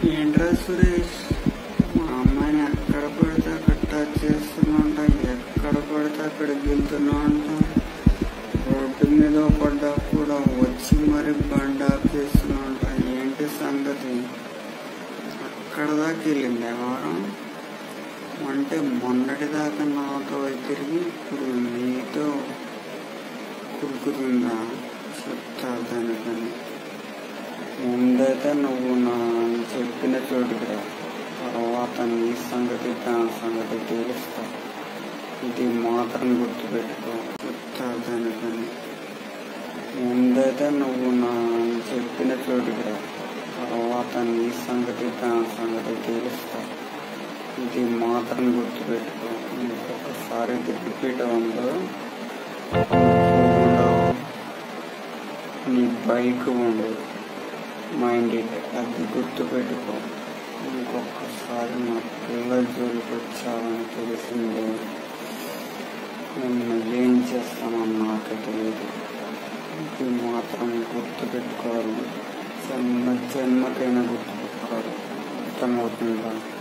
ఏంట్రా సురేష్ మా అమ్మాయిని ఎక్కడ పడితే అక్కడ టచ్ చేస్తున్నా ఎక్కడ పడితే అక్కడ గెలుతున్నా అంట రోడ్డు మీద పడ్డా కూడా వచ్చి మరి బండి ఆఫ్ చేస్తున్నా అంట ఏంటి సంగతి అక్కడ దాకా వెళ్ళింది ఎవరు అంటే మొన్నటి దాకా నాతో తిరిగి ఇప్పుడు నీతో కురుకుతుందా చెప్తా దానికని ముందైతే నువ్వు నా చెప్పిన చోటుకి రా తర్వాత నీ సంగతి దాని సంగతి తెలుస్తా ఇది మాత్రం గుర్తుపెట్టుకో చెప్తా దానికని ముందైతే నువ్వు నా చెప్పిన చోటుకి రా తర్వాత నీ సంగతి దాని సంగతి తెలుస్తా ఇది మాత్రం గుర్తుపెట్టుకో ఇంకొకసారి రిపీట్ ఉందో నీ బైక్ ఉండదు మైండ్ ఇట్ అది గుర్తుపెట్టుకో ఇంకొకసారి నా పిల్ల జోలికి వచ్చావని తెలిసిందే నిన్ను ఏం చేస్తానో నాకు తెలియదు ఇది మాత్రం గుర్తుపెట్టుకోవాలి జన్మ జన్మకైనా గుర్తుపెట్టుకోవాలి అర్థమవుతుందా